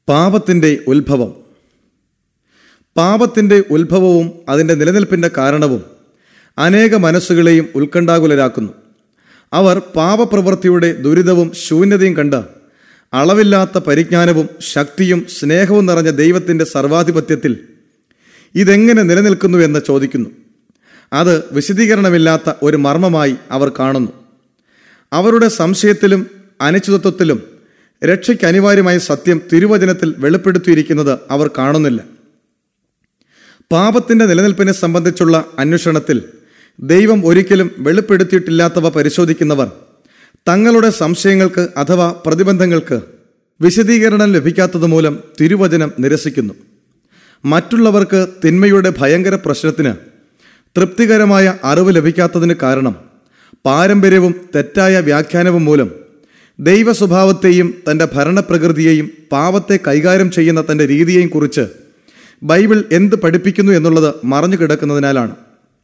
പാപത്തിൻ്റെ ഉത്ഭവം പാപത്തിൻ്റെ ഉത്ഭവവും അതിൻ്റെ നിലനിൽപ്പിൻ്റെ കാരണവും അനേക മനസ്സുകളെയും ഉത്കണ്ഠാകുലരാക്കുന്നു അവർ പാപപ്രവൃത്തിയുടെ ദുരിതവും ശൂന്യതയും കണ്ട് അളവില്ലാത്ത പരിജ്ഞാനവും ശക്തിയും സ്നേഹവും നിറഞ്ഞ ദൈവത്തിൻ്റെ സർവാധിപത്യത്തിൽ ഇതെങ്ങനെ നിലനിൽക്കുന്നു എന്ന് ചോദിക്കുന്നു അത് വിശദീകരണമില്ലാത്ത ഒരു മർമ്മമായി അവർ കാണുന്നു അവരുടെ സംശയത്തിലും അനിശ്ചിതത്വത്തിലും രക്ഷയ്ക്ക് അനിവാര്യമായ സത്യം തിരുവചനത്തിൽ വെളിപ്പെടുത്തിയിരിക്കുന്നത് അവർ കാണുന്നില്ല പാപത്തിന്റെ നിലനിൽപ്പിനെ സംബന്ധിച്ചുള്ള അന്വേഷണത്തിൽ ദൈവം ഒരിക്കലും വെളിപ്പെടുത്തിയിട്ടില്ലാത്തവ പരിശോധിക്കുന്നവർ തങ്ങളുടെ സംശയങ്ങൾക്ക് അഥവാ പ്രതിബന്ധങ്ങൾക്ക് വിശദീകരണം ലഭിക്കാത്തതുമൂലം തിരുവചനം നിരസിക്കുന്നു മറ്റുള്ളവർക്ക് തിന്മയുടെ ഭയങ്കര പ്രശ്നത്തിന് തൃപ്തികരമായ അറിവ് ലഭിക്കാത്തതിന് കാരണം പാരമ്പര്യവും തെറ്റായ വ്യാഖ്യാനവും മൂലം ദൈവ സ്വഭാവത്തെയും തൻ്റെ ഭരണപ്രകൃതിയെയും പാവത്തെ കൈകാര്യം ചെയ്യുന്ന തൻ്റെ രീതിയെയും കുറിച്ച് ബൈബിൾ എന്ത് പഠിപ്പിക്കുന്നു എന്നുള്ളത് മറഞ്ഞു കിടക്കുന്നതിനാലാണ്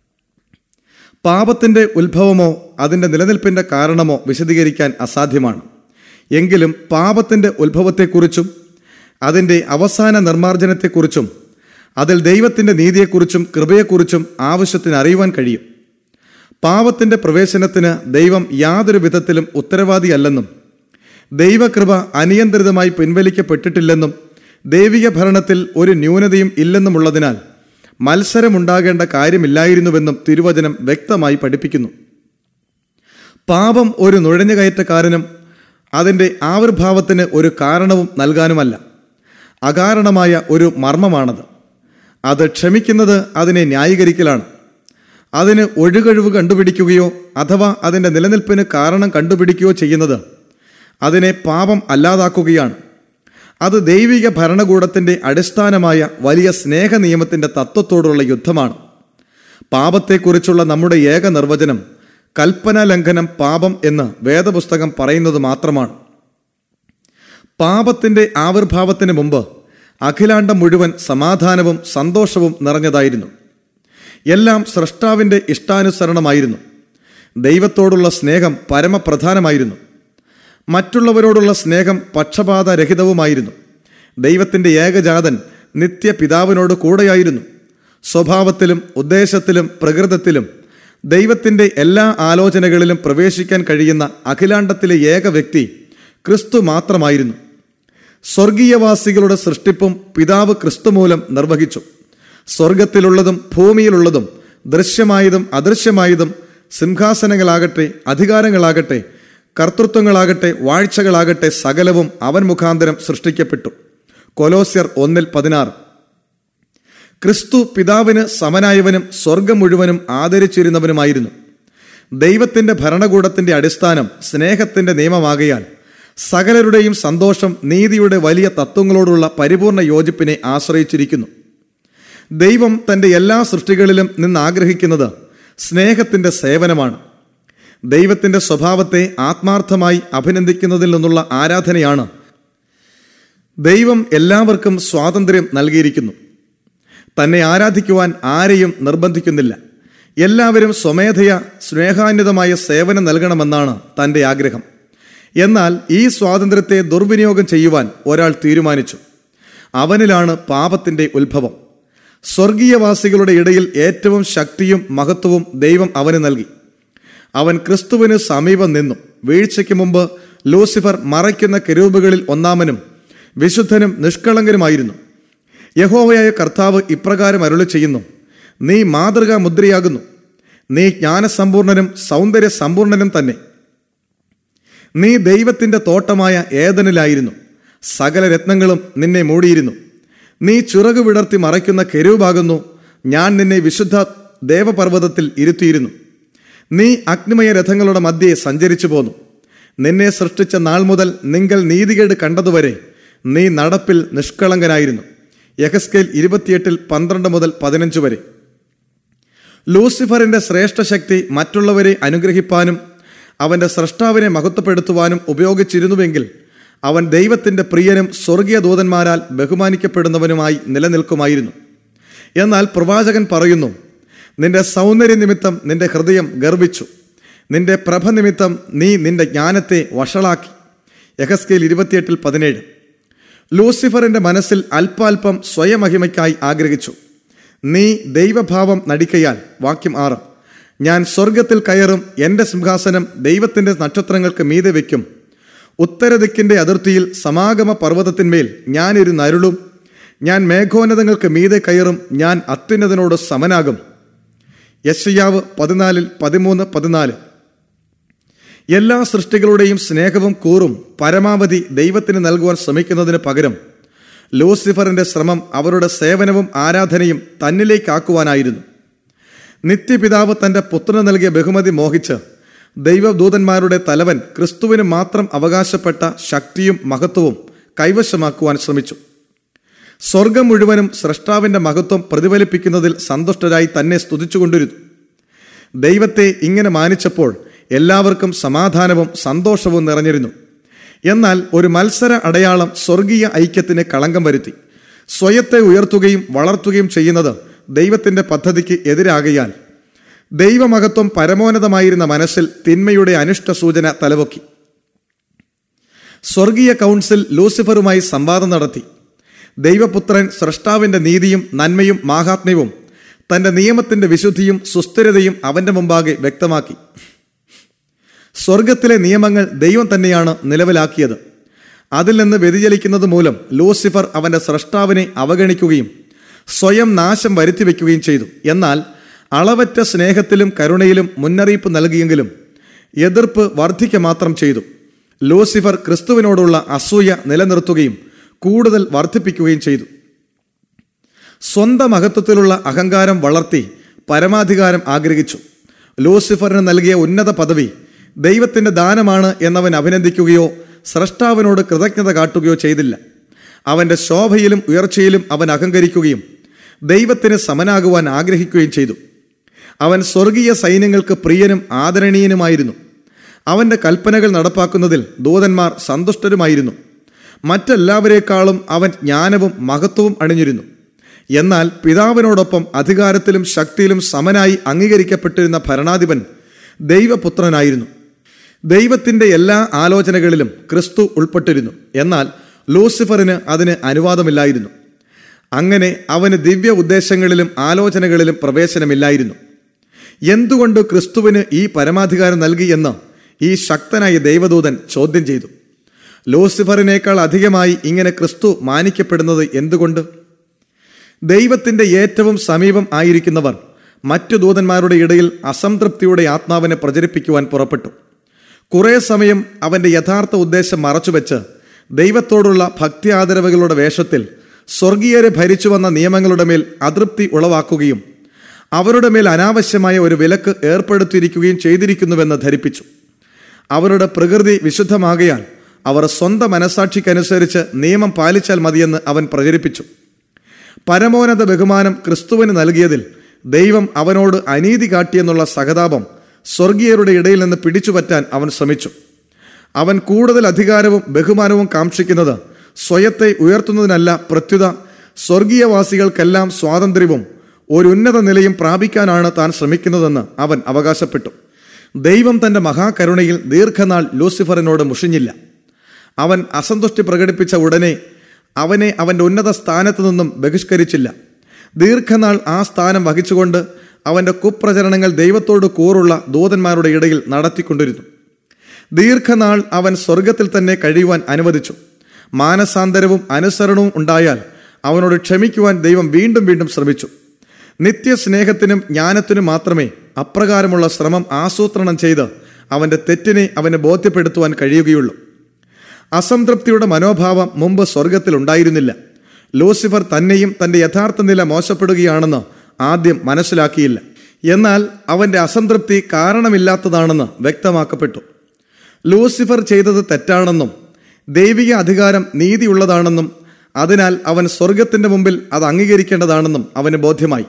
പാപത്തിൻ്റെ ഉത്ഭവമോ അതിൻ്റെ നിലനിൽപ്പിൻ്റെ കാരണമോ വിശദീകരിക്കാൻ അസാധ്യമാണ് എങ്കിലും പാപത്തിൻ്റെ ഉത്ഭവത്തെക്കുറിച്ചും അതിൻ്റെ അവസാന നിർമ്മാർജ്ജനത്തെക്കുറിച്ചും അതിൽ ദൈവത്തിൻ്റെ നീതിയെക്കുറിച്ചും കൃപയെക്കുറിച്ചും ആവശ്യത്തിന് അറിയുവാൻ കഴിയും പാപത്തിൻ്റെ പ്രവേശനത്തിന് ദൈവം യാതൊരു വിധത്തിലും ഉത്തരവാദിയല്ലെന്നും ദൈവകൃപ അനിയന്ത്രിതമായി പിൻവലിക്കപ്പെട്ടിട്ടില്ലെന്നും ദൈവിക ഭരണത്തിൽ ഒരു ന്യൂനതയും ഇല്ലെന്നുമുള്ളതിനാൽ മത്സരമുണ്ടാകേണ്ട കാര്യമില്ലായിരുന്നുവെന്നും തിരുവചനം വ്യക്തമായി പഠിപ്പിക്കുന്നു പാപം ഒരു നുഴഞ്ഞുകയറ്റക്കാരനും അതിൻ്റെ ആവിർഭാവത്തിന് ഒരു കാരണവും നൽകാനുമല്ല അകാരണമായ ഒരു മർമ്മമാണത് അത് ക്ഷമിക്കുന്നത് അതിനെ ന്യായീകരിക്കലാണ് അതിന് ഒഴുകഴിവ് കണ്ടുപിടിക്കുകയോ അഥവാ അതിൻ്റെ നിലനിൽപ്പിന് കാരണം കണ്ടുപിടിക്കുകയോ ചെയ്യുന്നത് അതിനെ പാപം അല്ലാതാക്കുകയാണ് അത് ദൈവിക ഭരണകൂടത്തിൻ്റെ അടിസ്ഥാനമായ വലിയ സ്നേഹ നിയമത്തിൻ്റെ തത്വത്തോടുള്ള യുദ്ധമാണ് പാപത്തെക്കുറിച്ചുള്ള നമ്മുടെ ഏക നിർവചനം കൽപ്പന ലംഘനം പാപം എന്ന് വേദപുസ്തകം പറയുന്നത് മാത്രമാണ് പാപത്തിൻ്റെ ആവിർഭാവത്തിന് മുമ്പ് അഖിലാണ്ടം മുഴുവൻ സമാധാനവും സന്തോഷവും നിറഞ്ഞതായിരുന്നു എല്ലാം സൃഷ്ടാവിൻ്റെ ഇഷ്ടാനുസരണമായിരുന്നു ദൈവത്തോടുള്ള സ്നേഹം പരമപ്രധാനമായിരുന്നു മറ്റുള്ളവരോടുള്ള സ്നേഹം പക്ഷപാതരഹിതവുമായിരുന്നു ദൈവത്തിൻ്റെ ഏകജാതൻ നിത്യപിതാവിനോട് കൂടെയായിരുന്നു സ്വഭാവത്തിലും ഉദ്ദേശത്തിലും പ്രകൃതത്തിലും ദൈവത്തിൻ്റെ എല്ലാ ആലോചനകളിലും പ്രവേശിക്കാൻ കഴിയുന്ന അഖിലാണ്ടത്തിലെ ഏക വ്യക്തി ക്രിസ്തു മാത്രമായിരുന്നു സ്വർഗീയവാസികളുടെ സൃഷ്ടിപ്പും പിതാവ് ക്രിസ്തു മൂലം നിർവഹിച്ചു സ്വർഗത്തിലുള്ളതും ഭൂമിയിലുള്ളതും ദൃശ്യമായതും അദൃശ്യമായതും സിംഹാസനങ്ങളാകട്ടെ അധികാരങ്ങളാകട്ടെ കർത്തൃത്വങ്ങളാകട്ടെ വാഴ്ചകളാകട്ടെ സകലവും അവൻ മുഖാന്തരം സൃഷ്ടിക്കപ്പെട്ടു കൊലോസ്യർ ഒന്നിൽ പതിനാറ് ക്രിസ്തു പിതാവിന് സമനായവനും സ്വർഗം മുഴുവനും ആദരിച്ചിരുന്നവനുമായിരുന്നു ദൈവത്തിന്റെ ഭരണകൂടത്തിന്റെ അടിസ്ഥാനം സ്നേഹത്തിന്റെ നിയമമാകയാൽ സകലരുടെയും സന്തോഷം നീതിയുടെ വലിയ തത്വങ്ങളോടുള്ള പരിപൂർണ യോജിപ്പിനെ ആശ്രയിച്ചിരിക്കുന്നു ദൈവം തന്റെ എല്ലാ സൃഷ്ടികളിലും നിന്ന് ആഗ്രഹിക്കുന്നത് സ്നേഹത്തിന്റെ സേവനമാണ് ദൈവത്തിന്റെ സ്വഭാവത്തെ ആത്മാർത്ഥമായി അഭിനന്ദിക്കുന്നതിൽ നിന്നുള്ള ആരാധനയാണ് ദൈവം എല്ലാവർക്കും സ്വാതന്ത്ര്യം നൽകിയിരിക്കുന്നു തന്നെ ആരാധിക്കുവാൻ ആരെയും നിർബന്ധിക്കുന്നില്ല എല്ലാവരും സ്വമേധയ സ്നേഹാന്വിതമായ സേവനം നൽകണമെന്നാണ് തൻ്റെ ആഗ്രഹം എന്നാൽ ഈ സ്വാതന്ത്ര്യത്തെ ദുർവിനിയോഗം ചെയ്യുവാൻ ഒരാൾ തീരുമാനിച്ചു അവനിലാണ് പാപത്തിൻ്റെ ഉത്ഭവം സ്വർഗീയവാസികളുടെ ഇടയിൽ ഏറ്റവും ശക്തിയും മഹത്വവും ദൈവം അവന് നൽകി അവൻ ക്രിസ്തുവിന് സമീപം നിന്നു വീഴ്ചയ്ക്ക് മുമ്പ് ലൂസിഫർ മറയ്ക്കുന്ന കെരൂബുകളിൽ ഒന്നാമനും വിശുദ്ധനും നിഷ്കളങ്കനുമായിരുന്നു യഹോവയായ കർത്താവ് ഇപ്രകാരം അരുളി ചെയ്യുന്നു നീ മാതൃകാ മുദ്രയാകുന്നു നീ ജ്ഞാനസമ്പൂർണനും സൗന്ദര്യ സമ്പൂർണനും തന്നെ നീ ദൈവത്തിന്റെ തോട്ടമായ ഏതനിലായിരുന്നു സകല രത്നങ്ങളും നിന്നെ മൂടിയിരുന്നു നീ ചിറകു വിടർത്തി മറയ്ക്കുന്ന കെരൂപാകുന്നു ഞാൻ നിന്നെ വിശുദ്ധ ദേവപർവ്വതത്തിൽ ഇരുത്തിയിരുന്നു നീ അഗ്നിമയ രഥങ്ങളുടെ മധ്യേ സഞ്ചരിച്ചു പോന്നു നിന്നെ സൃഷ്ടിച്ച നാൾ മുതൽ നിങ്ങൾ നീതികേട് കണ്ടതുവരെ നീ നടപ്പിൽ നിഷ്കളങ്കനായിരുന്നു യഹസ്കേൽ ഇരുപത്തിയെട്ടിൽ പന്ത്രണ്ട് മുതൽ പതിനഞ്ച് വരെ ലൂസിഫറിന്റെ ശ്രേഷ്ഠ ശക്തി മറ്റുള്ളവരെ അനുഗ്രഹിപ്പാനും അവന്റെ സ്രഷ്ടാവിനെ മഹത്വപ്പെടുത്തുവാനും ഉപയോഗിച്ചിരുന്നുവെങ്കിൽ അവൻ ദൈവത്തിന്റെ പ്രിയനും സ്വർഗീയ ദൂതന്മാരാൽ ബഹുമാനിക്കപ്പെടുന്നവനുമായി നിലനിൽക്കുമായിരുന്നു എന്നാൽ പ്രവാചകൻ പറയുന്നു നിന്റെ സൗന്ദര്യ നിമിത്തം നിന്റെ ഹൃദയം ഗർവിച്ചു നിന്റെ പ്രഭ നിമിത്തം നീ നിന്റെ ജ്ഞാനത്തെ വഷളാക്കി യഹസ്കേൽ ഇരുപത്തിയെട്ടിൽ പതിനേഴ് ലൂസിഫറിന്റെ മനസ്സിൽ അല്പാൽപം സ്വയമഹിമയ്ക്കായി ആഗ്രഹിച്ചു നീ ദൈവഭാവം നടിക്കയാൽ വാക്യം ആറ് ഞാൻ സ്വർഗത്തിൽ കയറും എൻ്റെ സിംഹാസനം ദൈവത്തിൻ്റെ നക്ഷത്രങ്ങൾക്ക് മീതെ വയ്ക്കും ഉത്തരദിക്കിൻ്റെ അതിർത്തിയിൽ സമാഗമ പർവ്വതത്തിന്മേൽ ഞാനിരുന്ന് അരുളും ഞാൻ മേഘോന്നതങ്ങൾക്ക് മീതെ കയറും ഞാൻ അത്യുന്നതനോട് സമനാകും യശയാവ് പതിനാലിൽ പതിമൂന്ന് പതിനാല് എല്ലാ സൃഷ്ടികളുടെയും സ്നേഹവും കൂറും പരമാവധി ദൈവത്തിന് നൽകുവാൻ ശ്രമിക്കുന്നതിന് പകരം ലൂസിഫറിന്റെ ശ്രമം അവരുടെ സേവനവും ആരാധനയും തന്നിലേക്കാക്കുവാനായിരുന്നു നിത്യപിതാവ് തന്റെ പുത്രന് നൽകിയ ബഹുമതി മോഹിച്ച് ദൈവദൂതന്മാരുടെ തലവൻ ക്രിസ്തുവിന് മാത്രം അവകാശപ്പെട്ട ശക്തിയും മഹത്വവും കൈവശമാക്കുവാൻ ശ്രമിച്ചു സ്വർഗം മുഴുവനും സ്രഷ്ടാവിന്റെ മഹത്വം പ്രതിഫലിപ്പിക്കുന്നതിൽ സന്തുഷ്ടരായി തന്നെ സ്തുതിച്ചുകൊണ്ടിരുന്നു ദൈവത്തെ ഇങ്ങനെ മാനിച്ചപ്പോൾ എല്ലാവർക്കും സമാധാനവും സന്തോഷവും നിറഞ്ഞിരുന്നു എന്നാൽ ഒരു മത്സര അടയാളം സ്വർഗീയ ഐക്യത്തിന് കളങ്കം വരുത്തി സ്വയത്തെ ഉയർത്തുകയും വളർത്തുകയും ചെയ്യുന്നത് ദൈവത്തിന്റെ പദ്ധതിക്ക് എതിരാകയാൽ ദൈവമഹത്വം പരമോന്നതമായിരുന്ന മനസ്സിൽ തിന്മയുടെ അനിഷ്ട സൂചന തലപൊക്കി സ്വർഗീയ കൗൺസിൽ ലൂസിഫറുമായി സംവാദം നടത്തി ദൈവപുത്രൻ സ്രഷ്ടാവിന്റെ നീതിയും നന്മയും മാഹാത്മ്യവും തന്റെ നിയമത്തിന്റെ വിശുദ്ധിയും സുസ്ഥിരതയും അവന്റെ മുമ്പാകെ വ്യക്തമാക്കി സ്വർഗത്തിലെ നിയമങ്ങൾ ദൈവം തന്നെയാണ് നിലവിലാക്കിയത് അതിൽ നിന്ന് വ്യതിചലിക്കുന്നത് മൂലം ലൂസിഫർ അവന്റെ സ്രഷ്ടാവിനെ അവഗണിക്കുകയും സ്വയം നാശം വരുത്തിവെക്കുകയും ചെയ്തു എന്നാൽ അളവറ്റ സ്നേഹത്തിലും കരുണയിലും മുന്നറിയിപ്പ് നൽകിയെങ്കിലും എതിർപ്പ് വർദ്ധിക്ക മാത്രം ചെയ്തു ലൂസിഫർ ക്രിസ്തുവിനോടുള്ള അസൂയ നിലനിർത്തുകയും കൂടുതൽ വർദ്ധിപ്പിക്കുകയും ചെയ്തു സ്വന്തം മഹത്വത്തിലുള്ള അഹങ്കാരം വളർത്തി പരമാധികാരം ആഗ്രഹിച്ചു ലൂസിഫറിന് നൽകിയ ഉന്നത പദവി ദൈവത്തിന്റെ ദാനമാണ് എന്നവൻ അഭിനന്ദിക്കുകയോ സ്രഷ്ടാവിനോട് കൃതജ്ഞത കാട്ടുകയോ ചെയ്തില്ല അവന്റെ ശോഭയിലും ഉയർച്ചയിലും അവൻ അഹങ്കരിക്കുകയും ദൈവത്തിന് സമനാകുവാൻ ആഗ്രഹിക്കുകയും ചെയ്തു അവൻ സ്വർഗീയ സൈന്യങ്ങൾക്ക് പ്രിയനും ആദരണീയനുമായിരുന്നു അവന്റെ കൽപ്പനകൾ നടപ്പാക്കുന്നതിൽ ദൂതന്മാർ സന്തുഷ്ടരുമായിരുന്നു മറ്റെല്ലാവരെക്കാളും അവൻ ജ്ഞാനവും മഹത്വവും അണിഞ്ഞിരുന്നു എന്നാൽ പിതാവിനോടൊപ്പം അധികാരത്തിലും ശക്തിയിലും സമനായി അംഗീകരിക്കപ്പെട്ടിരുന്ന ഭരണാധിപൻ ദൈവപുത്രനായിരുന്നു ദൈവത്തിന്റെ എല്ലാ ആലോചനകളിലും ക്രിസ്തു ഉൾപ്പെട്ടിരുന്നു എന്നാൽ ലൂസിഫറിന് അതിന് അനുവാദമില്ലായിരുന്നു അങ്ങനെ അവന് ദിവ്യ ഉദ്ദേശങ്ങളിലും ആലോചനകളിലും പ്രവേശനമില്ലായിരുന്നു എന്തുകൊണ്ട് ക്രിസ്തുവിന് ഈ പരമാധികാരം നൽകി എന്ന് ഈ ശക്തനായ ദൈവദൂതൻ ചോദ്യം ചെയ്തു ലൂസിഫറിനേക്കാൾ അധികമായി ഇങ്ങനെ ക്രിസ്തു മാനിക്കപ്പെടുന്നത് എന്തുകൊണ്ട് ദൈവത്തിന്റെ ഏറ്റവും സമീപം ആയിരിക്കുന്നവർ മറ്റു ദൂതന്മാരുടെ ഇടയിൽ അസംതൃപ്തിയുടെ ആത്മാവിനെ പ്രചരിപ്പിക്കുവാൻ പുറപ്പെട്ടു കുറേ സമയം അവന്റെ യഥാർത്ഥ ഉദ്ദേശം മറച്ചുവെച്ച് ദൈവത്തോടുള്ള ഭക്തി ആദരവുകളുടെ വേഷത്തിൽ സ്വർഗീയരെ ഭരിച്ചു വന്ന നിയമങ്ങളുടെ മേൽ അതൃപ്തി ഉളവാക്കുകയും അവരുടെ മേൽ അനാവശ്യമായ ഒരു വിലക്ക് ഏർപ്പെടുത്തിയിരിക്കുകയും ചെയ്തിരിക്കുന്നുവെന്ന് ധരിപ്പിച്ചു അവരുടെ പ്രകൃതി വിശുദ്ധമാകയാൽ അവർ സ്വന്തം മനസാക്ഷിക്കനുസരിച്ച് നിയമം പാലിച്ചാൽ മതിയെന്ന് അവൻ പ്രചരിപ്പിച്ചു പരമോന്നത ബഹുമാനം ക്രിസ്തുവിന് നൽകിയതിൽ ദൈവം അവനോട് അനീതി കാട്ടിയെന്നുള്ള സഹതാപം സ്വർഗീയരുടെ ഇടയിൽ നിന്ന് പിടിച്ചുപറ്റാൻ അവൻ ശ്രമിച്ചു അവൻ കൂടുതൽ അധികാരവും ബഹുമാനവും കാക്ഷിക്കുന്നത് സ്വയത്തെ ഉയർത്തുന്നതിനല്ല പ്രത്യുത സ്വർഗീയവാസികൾക്കെല്ലാം സ്വാതന്ത്ര്യവും ഒരു ഉന്നത നിലയും പ്രാപിക്കാനാണ് താൻ ശ്രമിക്കുന്നതെന്ന് അവൻ അവകാശപ്പെട്ടു ദൈവം തന്റെ മഹാകരുണയിൽ ദീർഘനാൾ ലൂസിഫറിനോട് മുഷിഞ്ഞില്ല അവൻ അസന്തുഷ്ടി പ്രകടിപ്പിച്ച ഉടനെ അവനെ അവന്റെ ഉന്നത സ്ഥാനത്തു നിന്നും ബഹിഷ്കരിച്ചില്ല ദീർഘനാൾ ആ സ്ഥാനം വഹിച്ചുകൊണ്ട് അവന്റെ കുപ്രചരണങ്ങൾ ദൈവത്തോട് കൂറുള്ള ദൂതന്മാരുടെ ഇടയിൽ നടത്തിക്കൊണ്ടിരുന്നു ദീർഘനാൾ അവൻ സ്വർഗത്തിൽ തന്നെ കഴിയുവാൻ അനുവദിച്ചു മാനസാന്തരവും അനുസരണവും ഉണ്ടായാൽ അവനോട് ക്ഷമിക്കുവാൻ ദൈവം വീണ്ടും വീണ്ടും ശ്രമിച്ചു നിത്യസ്നേഹത്തിനും ജ്ഞാനത്തിനും മാത്രമേ അപ്രകാരമുള്ള ശ്രമം ആസൂത്രണം ചെയ്ത് അവന്റെ തെറ്റിനെ അവന് ബോധ്യപ്പെടുത്തുവാൻ കഴിയുകയുള്ളൂ അസംതൃപ്തിയുടെ മനോഭാവം മുമ്പ് സ്വർഗത്തിൽ ഉണ്ടായിരുന്നില്ല ലൂസിഫർ തന്നെയും തന്റെ യഥാർത്ഥ നില മോശപ്പെടുകയാണെന്ന് ആദ്യം മനസ്സിലാക്കിയില്ല എന്നാൽ അവന്റെ അസംതൃപ്തി കാരണമില്ലാത്തതാണെന്ന് വ്യക്തമാക്കപ്പെട്ടു ലൂസിഫർ ചെയ്തത് തെറ്റാണെന്നും ദൈവിക അധികാരം നീതിയുള്ളതാണെന്നും അതിനാൽ അവൻ സ്വർഗത്തിന്റെ മുമ്പിൽ അത് അംഗീകരിക്കേണ്ടതാണെന്നും അവന് ബോധ്യമായി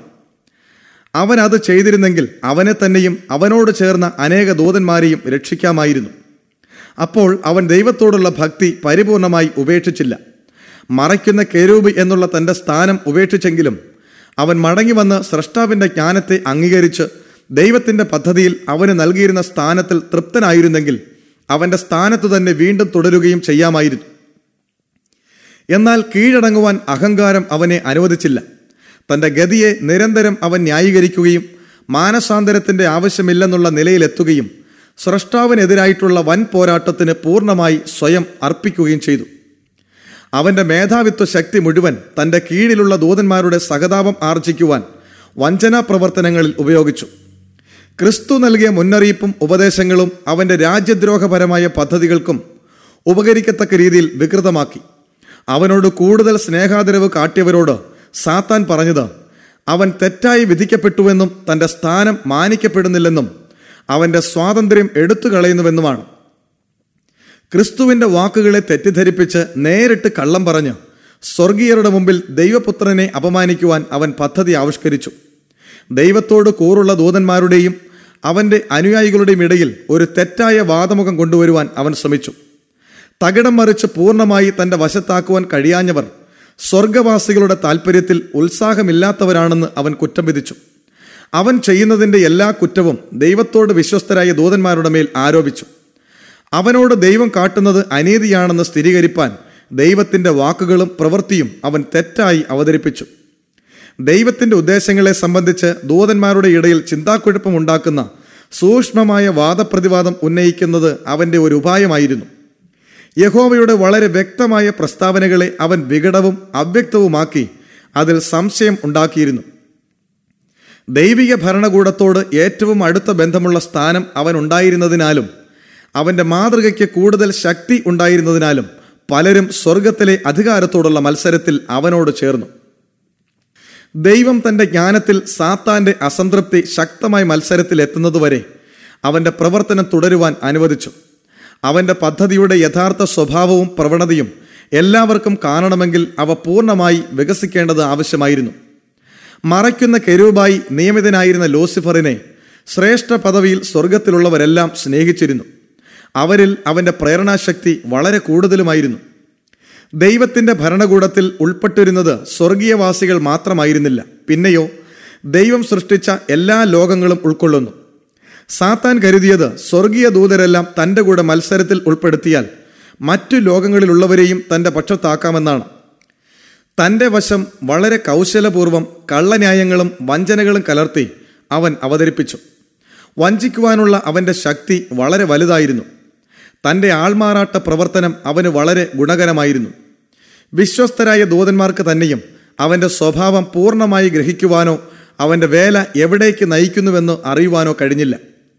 അവൻ അത് ചെയ്തിരുന്നെങ്കിൽ അവനെ തന്നെയും അവനോട് ചേർന്ന അനേക ദൂതന്മാരെയും രക്ഷിക്കാമായിരുന്നു അപ്പോൾ അവൻ ദൈവത്തോടുള്ള ഭക്തി പരിപൂർണമായി ഉപേക്ഷിച്ചില്ല മറയ്ക്കുന്ന കെരൂബ് എന്നുള്ള തന്റെ സ്ഥാനം ഉപേക്ഷിച്ചെങ്കിലും അവൻ മടങ്ങി വന്ന് സ്രഷ്ടാവിന്റെ ജ്ഞാനത്തെ അംഗീകരിച്ച് ദൈവത്തിന്റെ പദ്ധതിയിൽ അവന് നൽകിയിരുന്ന സ്ഥാനത്തിൽ തൃപ്തനായിരുന്നെങ്കിൽ അവന്റെ സ്ഥാനത്ത് തന്നെ വീണ്ടും തുടരുകയും ചെയ്യാമായിരുന്നു എന്നാൽ കീഴടങ്ങുവാൻ അഹങ്കാരം അവനെ അനുവദിച്ചില്ല തന്റെ ഗതിയെ നിരന്തരം അവൻ ന്യായീകരിക്കുകയും മാനസാന്തരത്തിന്റെ ആവശ്യമില്ലെന്നുള്ള നിലയിലെത്തുകയും സ്രഷ്ടാവിനെതിരായിട്ടുള്ള വൻ പോരാട്ടത്തിന് പൂർണ്ണമായി സ്വയം അർപ്പിക്കുകയും ചെയ്തു അവന്റെ മേധാവിത്വ ശക്തി മുഴുവൻ തന്റെ കീഴിലുള്ള ദൂതന്മാരുടെ സഹതാപം ആർജിക്കുവാൻ വഞ്ചനാ പ്രവർത്തനങ്ങളിൽ ഉപയോഗിച്ചു ക്രിസ്തു നൽകിയ മുന്നറിയിപ്പും ഉപദേശങ്ങളും അവന്റെ രാജ്യദ്രോഹപരമായ പദ്ധതികൾക്കും ഉപകരിക്കത്തക്ക രീതിയിൽ വികൃതമാക്കി അവനോട് കൂടുതൽ സ്നേഹാദരവ് കാട്ടിയവരോട് സാത്താൻ പറഞ്ഞത് അവൻ തെറ്റായി വിധിക്കപ്പെട്ടുവെന്നും തന്റെ സ്ഥാനം മാനിക്കപ്പെടുന്നില്ലെന്നും അവന്റെ സ്വാതന്ത്ര്യം എടുത്തു കളയുന്നുവെന്നുമാണ് ക്രിസ്തുവിന്റെ വാക്കുകളെ തെറ്റിദ്ധരിപ്പിച്ച് നേരിട്ട് കള്ളം പറഞ്ഞ് സ്വർഗീയരുടെ മുമ്പിൽ ദൈവപുത്രനെ അപമാനിക്കുവാൻ അവൻ പദ്ധതി ആവിഷ്കരിച്ചു ദൈവത്തോട് കൂറുള്ള ദൂതന്മാരുടെയും അവന്റെ അനുയായികളുടെയും ഇടയിൽ ഒരു തെറ്റായ വാദമുഖം കൊണ്ടുവരുവാൻ അവൻ ശ്രമിച്ചു തകിടം മറിച്ച് പൂർണ്ണമായി തന്റെ വശത്താക്കുവാൻ കഴിയാഞ്ഞവർ സ്വർഗവാസികളുടെ താൽപ്പര്യത്തിൽ ഉത്സാഹമില്ലാത്തവരാണെന്ന് അവൻ കുറ്റം വിധിച്ചു അവൻ ചെയ്യുന്നതിന്റെ എല്ലാ കുറ്റവും ദൈവത്തോട് വിശ്വസ്തരായ ദൂതന്മാരുടെ മേൽ ആരോപിച്ചു അവനോട് ദൈവം കാട്ടുന്നത് അനീതിയാണെന്ന് സ്ഥിരീകരിപ്പാൻ ദൈവത്തിന്റെ വാക്കുകളും പ്രവൃത്തിയും അവൻ തെറ്റായി അവതരിപ്പിച്ചു ദൈവത്തിന്റെ ഉദ്ദേശങ്ങളെ സംബന്ധിച്ച് ദൂതന്മാരുടെ ഇടയിൽ ചിന്താക്കുഴപ്പമുണ്ടാക്കുന്ന സൂക്ഷ്മമായ വാദപ്രതിവാദം ഉന്നയിക്കുന്നത് അവന്റെ ഒരു ഉപായമായിരുന്നു യഹോവയുടെ വളരെ വ്യക്തമായ പ്രസ്താവനകളെ അവൻ വികടവും അവ്യക്തവുമാക്കി അതിൽ സംശയം ഉണ്ടാക്കിയിരുന്നു ദൈവിക ഭരണകൂടത്തോട് ഏറ്റവും അടുത്ത ബന്ധമുള്ള സ്ഥാനം അവൻ ഉണ്ടായിരുന്നതിനാലും അവന്റെ മാതൃകയ്ക്ക് കൂടുതൽ ശക്തി ഉണ്ടായിരുന്നതിനാലും പലരും സ്വർഗത്തിലെ അധികാരത്തോടുള്ള മത്സരത്തിൽ അവനോട് ചേർന്നു ദൈവം തന്റെ ജ്ഞാനത്തിൽ സാത്താന്റെ അസംതൃപ്തി ശക്തമായ മത്സരത്തിൽ എത്തുന്നതുവരെ അവന്റെ പ്രവർത്തനം തുടരുവാൻ അനുവദിച്ചു അവന്റെ പദ്ധതിയുടെ യഥാർത്ഥ സ്വഭാവവും പ്രവണതയും എല്ലാവർക്കും കാണണമെങ്കിൽ അവ പൂർണ്ണമായി വികസിക്കേണ്ടത് ആവശ്യമായിരുന്നു മറയ്ക്കുന്ന കെരൂബായി നിയമിതനായിരുന്ന ലൂസിഫറിനെ ശ്രേഷ്ഠ പദവിയിൽ സ്വർഗത്തിലുള്ളവരെല്ലാം സ്നേഹിച്ചിരുന്നു അവരിൽ അവന്റെ പ്രേരണാശക്തി വളരെ കൂടുതലുമായിരുന്നു ദൈവത്തിന്റെ ഭരണകൂടത്തിൽ ഉൾപ്പെട്ടിരുന്നത് സ്വർഗീയവാസികൾ മാത്രമായിരുന്നില്ല പിന്നെയോ ദൈവം സൃഷ്ടിച്ച എല്ലാ ലോകങ്ങളും ഉൾക്കൊള്ളുന്നു സാത്താൻ കരുതിയത് സ്വർഗീയ ദൂതരെല്ലാം തന്റെ കൂടെ മത്സരത്തിൽ ഉൾപ്പെടുത്തിയാൽ മറ്റു ലോകങ്ങളിലുള്ളവരെയും തന്റെ പക്ഷത്താക്കാമെന്നാണ് തന്റെ വശം വളരെ കൗശലപൂർവം കള്ളന്യായങ്ങളും വഞ്ചനകളും കലർത്തി അവൻ അവതരിപ്പിച്ചു വഞ്ചിക്കുവാനുള്ള അവന്റെ ശക്തി വളരെ വലുതായിരുന്നു തന്റെ ആൾമാറാട്ട പ്രവർത്തനം അവന് വളരെ ഗുണകരമായിരുന്നു വിശ്വസ്തരായ ദൂതന്മാർക്ക് തന്നെയും അവന്റെ സ്വഭാവം പൂർണ്ണമായി ഗ്രഹിക്കുവാനോ അവന്റെ വേല എവിടേക്ക് നയിക്കുന്നുവെന്ന് അറിയുവാനോ കഴിഞ്ഞില്ല